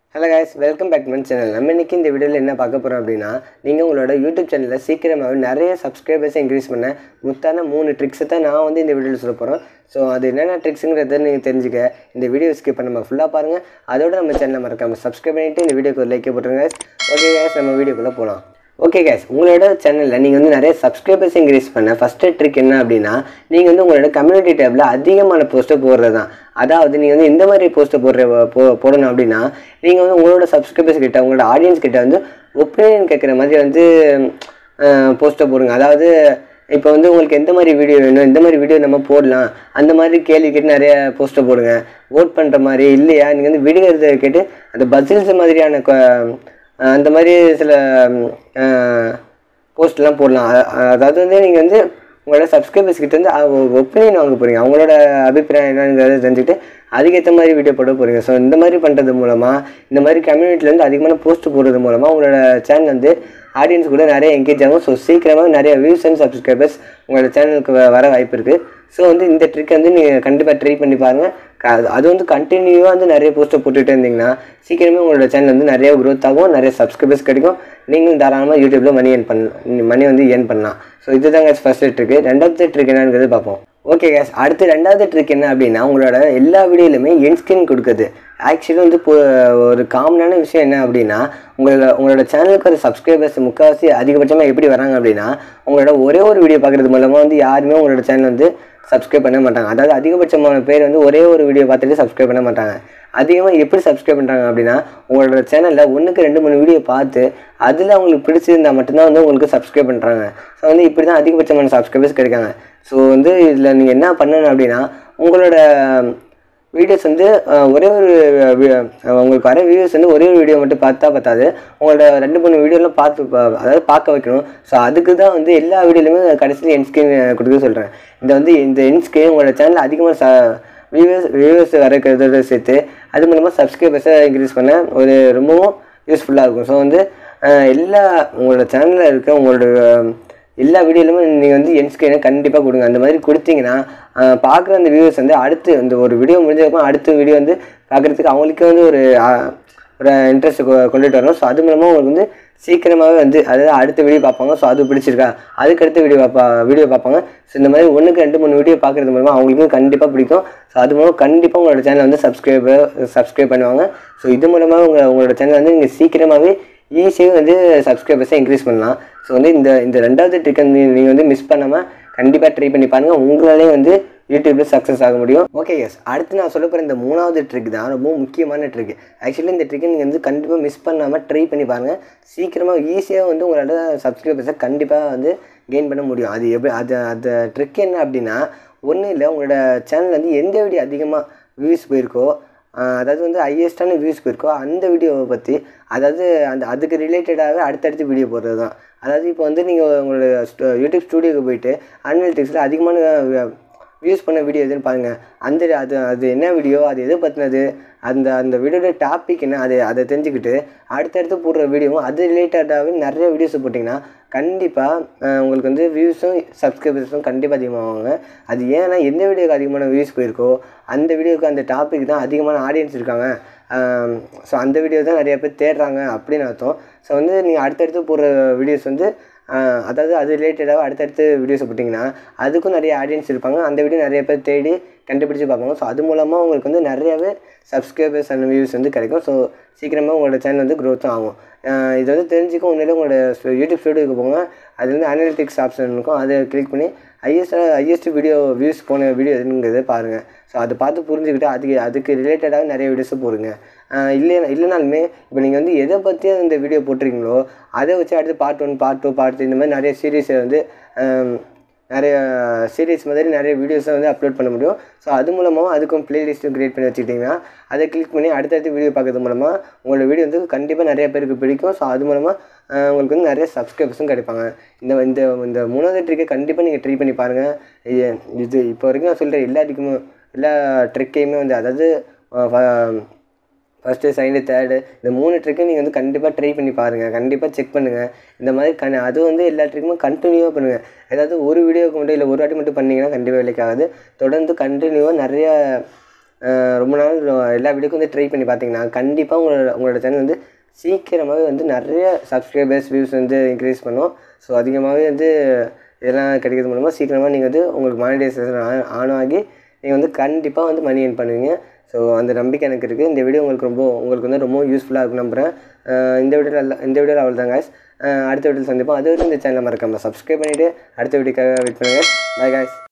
Hello guys welcome back my channel நம்ம இன்னைக்கு இந்த வீடியோவில் என்ன பார்க்க போகிறோம் அப்படின்னா நீங்கள் உங்களோட யூடியூப் சேனலில் சீக்கிரமாகவே நிறைய சப்ஸ்கிரைபர்ஸை இன்க்ரீஸ் பண்ண முத்தான மூணு ட்ரிக்ஸை தான் நான் வந்து இந்த வீடியோவில் சொல்ல போகிறோம் ஸோ அது என்னென்ன ட்ரிக்ஸுங்கிறத நீங்கள் தெரிஞ்சுக்க இந்த வீடியோ ஸ்கிப் பண்ண நம்ம ஃபுல்லாக பாருங்கள் அதோட நம்ம சேனலை மறக்காமல் சப்ஸ்கிரைப் பண்ணிவிட்டு இந்த வீடியோக்கு ஒரு லைக் போட்டுருங்க guys. ஓகே guys நம்ம வீடியோக்குள்ளே போகலாம் ஓகே கேஸ் உங்களோட சேனலில் நீங்கள் வந்து நிறைய சப்ஸ்கிரைபர்ஸ் இன்க்ரீஸ் பண்ண ஃபஸ்ட்டு ட்ரிக் என்ன அப்படின்னா நீங்கள் வந்து உங்களோட கம்யூனிட்டி டேப்பில் அதிகமான போஸ்ட்டை போடுறது தான் அதாவது நீங்கள் வந்து இந்த மாதிரி போஸ்ட்டை போடுற போ போடணும் அப்படின்னா நீங்கள் வந்து உங்களோட சப்ஸ்கிரைபர்ஸ் கிட்ட உங்களோட ஆடியன்ஸ் கிட்ட வந்து ஒப்பீனியன் கேட்குற மாதிரி வந்து போஸ்ட்டை போடுங்க அதாவது இப்போ வந்து உங்களுக்கு எந்த மாதிரி வீடியோ வேணும் எந்த மாதிரி வீடியோ நம்ம போடலாம் அந்த மாதிரி கேள்வி கேட்டு நிறைய போஸ்ட்டை போடுங்க ஓட் பண்ணுற மாதிரி இல்லையா நீங்கள் வந்து விடுகிறத கேட்டு அந்த பசில்ஸ் மாதிரியான கொ- அஹ் அந்த மாதிரி சில போஸ்ட்லாம் போடலாம் அ- அ- அதாவது வந்து நீங்கள் வந்து உங்களோட சப்ஸ்கிரைபர்ஸ் கிட்ட வந்து ஒப்பீனியன் வாங்க போகிறீங்க அவங்களோட அபிப்பிராயம் என்னங்கிறத தெரிஞ்சுக்கிட்டு அதுக்கேற்ற மாதிரி வீடியோ போட போகிறீங்க ஸோ இந்த மாதிரி பண்ணுறது மூலமாக இந்த மாதிரி கம்யூனிட்டிலேருந்து அதிகமான போஸ்ட் போடுறது மூலமாக உங்களோட சேனல் வந்து ஆடியன்ஸ் கூட நிறைய என்கேஜ் ஆகும் ஸோ சீக்கிரமாக நிறைய வியூஸ் அண்ட் சப்ஸ்கிரைபர்ஸ் உங்களோட சேனலுக்கு வர வாய்ப்பு இருக்குது ஸோ வந்து இந்த ட்ரிக் வந்து நீங்கள் கண்டிப்பாக ட்ரை பண்ணி பாருங்கள் க- அது வந்து கண்டினியூவாக வந்து நிறைய போஸ்ட்டை போட்டுகிட்டே இருந்தீங்கன்னா சீக்கிரமே உங்களோட சேனல் வந்து நிறைய growth ஆகும் நிறைய சப்ஸ்கிரைபர்ஸ் கிடைக்கும் நீங்களும் தாராளமாக யூடியூப்பில் மணி ஏர்ன் பண்ண மணி வந்து ஏர்ன் பண்ணலாம் ஸோ இதுதாங்க ஃபர்ஸ்ட் ட்ரிக்கு ரெண்டாவது ட்ரிக் என்னங்கிறது பார்ப்போம் ஓகே கேஸ் அடுத்து ரெண்டாவது ட்ரிக் என்ன அப்படின்னா உங்களோட எல்லா வீடியோலையுமே என் ஸ்கிரீன் கொடுக்குது ஆக்சுவலி வந்து இப்போ ஒரு காமனான விஷயம் என்ன அப்படின்னா உங்களோட உங்களோட சேனலுக்கு ஒரு சப்ஸ்கிரைபர்ஸ் முக்கால்வாசி அதிகபட்சமாக எப்படி வராங்க அப்படின்னா உங்களோட ஒரே ஒரு வீடியோ பார்க்குறது மூலமாக வந்து யாருமே உங்களோட சேனல் வந்து சப்ஸ்கிரைப் பண்ண மாட்டாங்க அதாவது அதிகபட்சமான பேர் வந்து ஒரே ஒரு வீடியோ பார்த்துட்டு சப்ஸ்கிரைப் பண்ண மாட்டாங்க அதிகமாக எப்படி சப்ஸ்கிரைப் பண்ணுறாங்க அப்படின்னா உங்களோட சேனலில் ஒன்றுக்கு ரெண்டு மூணு வீடியோ பார்த்து அதில் அவங்களுக்கு பிடிச்சிருந்தா மட்டும்தான் வந்து உங்களுக்கு சப்ஸ்கிரைப் பண்ணுறாங்க ஸோ வந்து இப்படி தான் அதிகபட்சமான சப்ஸ்கிரைபர்ஸ் கிடைக்காங்க ஸோ வந்து இதில் நீங்கள் என்ன பண்ணணும் அப்படின்னா உங்களோட வீடியோஸ் வந்து அஹ், ஒரே ஒரு வி- அஹ், உங்களுக்கு வர வியூஸ் வந்து ஒரே ஒரு வீடியோ மட்டும் பார்த்தா பத்தாது உங்களோட ரெண்டு மூணு வீடியோலாம் பார்த்து பா- அதாவது பார்க்க வைக்கணும் ஸோ அதுக்கு தான் வந்து எல்லா வீடியோலையுமே கடைசியில் என் ஸ்கிரீன் கொடுக்க சொல்கிறேன் இந்த வந்து இந்த என் ஸ்கிரீன் உங்களோட சேனல் அதிகமாக ச வியூவர்ஸ் வியூவர்ஸ் வரக்கிறதோட சேர்த்து அது மூலமாக சப்ஸ்கிரைபர்ஸை இன்க்ரீஸ் பண்ண ஒரு ரொம்பவும் யூஸ்ஃபுல்லாக இருக்கும் ஸோ வந்து அஹ், எல்லா உங்களோட சேனலில் இருக்க உங்களோட எல்லா வீடியோலுமே நீங்கள் வந்து என் ஸ்க்ரீனை கண்டிப்பாக கொடுங்க அந்த மாதிரி கொடுத்தீங்கன்னா பார்க்குற அந்த வியூவர்ஸ் வந்து அடுத்து இந்த ஒரு வீடியோ முடிஞ்சதுக்கப்புறம் அடுத்த வீடியோ வந்து பார்க்குறதுக்கு அவங்களுக்கே வந்து ஒரு ஆஹ், ஒரு இன்ட்ரெஸ்ட் கொண்டுட்டு வரணும் ஸோ அது மூலமாக உங்களுக்கு வந்து சீக்கிரமாகவே வந்து அதாவது அடுத்த வீடியோ பார்ப்பாங்க ஸோ அது பிடிச்சிருக்கா அதுக்கு அடுத்த வீடியோ பார்ப்பா வீடியோ பார்ப்பாங்க ஸோ இந்த மாதிரி ஒன்றுக்கு ரெண்டு மூணு வீடியோ பார்க்குறது மூலமாக அவங்களுக்கும் கண்டிப்பாக பிடிக்கும் ஸோ அது மூலம் கண்டிப்பாக உங்களோட சேனல் வந்து சப்ஸ்கிரைபர் சப்ஸ்கிரைப் பண்ணுவாங்க ஸோ இது மூலமாக உங்கள் உங்களோட சேனல் வந்து நீங்கள் சீக்கிரமாகவே ஈஸியாக வந்து சப்ஸ்கிரைபர்ஸை இன்க்ரீஸ் பண்ணலாம் ஸோ வந்து இந்த இந்த ரெண்டாவது ட்ரிக் வந்து நீங்கள் வந்து மிஸ் பண்ணாமல் கண்டிப்பாக ட்ரை பண்ணி பாருங்கள் உங்களாலே வந்து யூடியூப்பில் சக்ஸஸ் ஆக முடியும் ஓகே எஸ் அடுத்து நான் சொல்ல போகிற இந்த மூணாவது ட்ரிக் தான் ரொம்ப முக்கியமான ட்ரிக் ஆக்சுவலி இந்த ட்ரிக்கை நீங்கள் வந்து கண்டிப்பாக மிஸ் பண்ணாமல் ட்ரை பண்ணி பாருங்கள் சீக்கிரமாக ஈஸியாக வந்து உங்களால் சப்ஸ்கிரைபர்ஸை கண்டிப்பாக வந்து கெயின் பண்ண முடியும் அது எப்படி அது அந்த ட்ரிக் என்ன அப்படின்னா ஒன்றும் இல்லை உங்களோட சேனல் வந்து எந்த வீடியோ அதிகமாக வியூஸ் போயிருக்கோ ஆஹ் அதாவது வந்து ஹையஸ்டான வியூஸ் போயிருக்கோ அந்த வீடியோவை பற்றி அதாவது அந்த அதுக்கு ரிலேட்டடாகவே அடுத்தடுத்து வீடியோ போடுறது தான் அதாவது இப்போ வந்து நீங்கள் உங்களோட ஸ்டு- யூடியூப் ஸ்டூடியோக்கு போயிட்டு அனலிட்டிக்ஸில் அதிகமான வியூஸ் பண்ண வீடியோ எதுன்னு பாருங்கள் அந்த அது அது என்ன வீடியோ அது எதை பற்றினது அந்த அந்த வீடியோட டாபிக் என்ன அது அதை தெரிஞ்சுக்கிட்டு அடுத்தடுத்து போடுற வீடியோவும் அது ரிலேட்டடாகவே நிறைய வீடியோஸ் போட்டிங்கன்னா கண்டிப்பாக உங்களுக்கு வந்து வியூஸும் சப்ஸ்கிரைபர்ஸும் கண்டிப்பாக அதிகமாகுவாங்க அது ஏன்னா எந்த வீடியோக்கு அதிகமான வியூஸ் போயிருக்கோ அந்த வீடியோக்கு அந்த டாபிக் தான் அதிகமான ஆடியன்ஸ் இருக்காங்க ஸோ அந்த வீடியோ தான் நிறைய பேர் தேடுறாங்க அப்படின்னு அர்த்தம் ஸோ வந்து நீங்கள் அடுத்தடுத்து போடுற வீடியோஸ் வந்து ஆஹ் அதாவது அது ரிலேட்டடாக அடுத்தடுத்து வீடியோஸ் போட்டிங்கன்னா அதுக்கும் நிறைய ஆடியன்ஸ் இருப்பாங்க அந்த வீடியோ நிறைய பேர் தேடி கண்டுபிடிச்சு பார்ப்பாங்க ஸோ அது மூலமாக உங்களுக்கு வந்து நிறையவே சப்ஸ்கிரைபர்ஸ் அண்ட் வியூஸ் வந்து கிடைக்கும் ஸோ சீக்கிரமாக உங்களோட சேனல் வந்து க்ரோத்தும் ஆகும் ஆஹ் இது வந்து தெரிஞ்சுக்க உண்மையிலே உங்களோட ஸ்டு- யூடியூப் ஸ்டூடியோக்கு போங்க அது வந்து அனலிட்டிக்ஸ் ஆப்ஷன் இருக்கும் அதை கிளிக் பண்ணி ஹையஸ்ட் ஹையஸ்ட் வீடியோ வியூஸ் போன வீடியோ எதுங்கிறத பாருங்கள் ஸோ அதை பார்த்து புரிஞ்சுக்கிட்டு அதுக்கு அதுக்கு ரிலேட்டடாக நிறைய வீடியோஸை போடுங்க ஆஹ் இல்லை இல்லைனாலுமே இப்போ நீங்கள் வந்து எதை பற்றி அந்த வீடியோ போட்டிருக்கீங்களோ அதை வச்சு அடுத்து part one part two part இந்த மாதிரி நிறைய சீரீஸை வந்து ஆம், நிறைய சீரீஸ் மாதிரி நிறைய வீடியோஸை வந்து அப்லோட் பண்ண முடியும் ஸோ அது மூலமாக அதுக்கும் பிளேலிஸ்ட்டும் க்ரியேட் பண்ணி வச்சுக்கிட்டிங்கன்னா அதை கிளிக் பண்ணி அடுத்தடுத்து வீடியோ பார்க்கறது மூலமாக உங்களோட வீடியோ வந்து கண்டிப்பாக நிறைய பேருக்கு பிடிக்கும் ஸோ அது மூலமாக உங்களுக்கு வந்து நிறைய சப்ஸ்கிரைபர்ஸும் கிடைப்பாங்க இந்த இந்த இந்த மூணாவது ட்ரிக்கை கண்டிப்பாக நீங்கள் ட்ரை பண்ணி பாருங்கள் இது- இது இப்போ வரைக்கும் நான் சொல்கிற எல்லா ட்ரிக்குமே எல்லா ட்ரிக்கையுமே வந்து அதாவது ஃபஸ்ட்டு செகண்டு தேர்டு இந்த மூணு ட்ரிக்கும் நீங்கள் வந்து கண்டிப்பாக ட்ரை பண்ணி பாருங்கள் கண்டிப்பாக செக் பண்ணுங்கள் இந்த மாதிரி கண் அது வந்து எல்லா ட்ரிக்குமே கண்டினியூவாக பண்ணுங்கள் ஏதாவது ஒரு வீடியோக்கு மட்டும் இல்லை ஒரு வாட்டி மட்டும் பண்ணிங்கன்னா கண்டிப்பாக வேலைக்கு ஆகாது தொடர்ந்து கண்டினியூவாக நிறைய அஹ் ரொம்ப நாள் எல்லா வீடியோக்கும் வந்து ட்ரை பண்ணி பார்த்தீங்கன்னா கண்டிப்பாக உங்களோட உங்களோட சேனல் வந்து சீக்கிரமாகவே வந்து நிறைய சப்ஸ்கிரைபர்ஸ் வியூஸ் வந்து இன்க்ரீஸ் பண்ணும் ஸோ அதிகமாகவே வந்து இதெல்லாம் கிடைக்கிறது மூலமாக சீக்கிரமாக நீங்கள் வந்து உங்களுக்கு மானிடைசேஷன் ஆன் ஆகி நீங்கள் வந்து கண்டிப்பாக வந்து மணி earn பண்ணுவீங்க ஸோ அந்த நம்பிக்கை எனக்கு இருக்குது இந்த வீடியோ உங்களுக்கு ரொம்ப உங்களுக்கு வந்து ரொம்ப யூஸ்ஃபுல்லாக இருக்கும் நம்புகிறேன் அஹ் இந்த வீடியோவில் இந்த வீடியோவில் அவ்வளோ தான் guys. அஹ் அடுத்த வீடியோவில் சந்திப்போம் அது வரைக்கும் இந்த சேனலை மறக்காமல் சப்ஸ்கிரைப் பண்ணிவிட்டு அடுத்த வீடியோக்காக வெயிட் பண்ணுங்கள் பை guys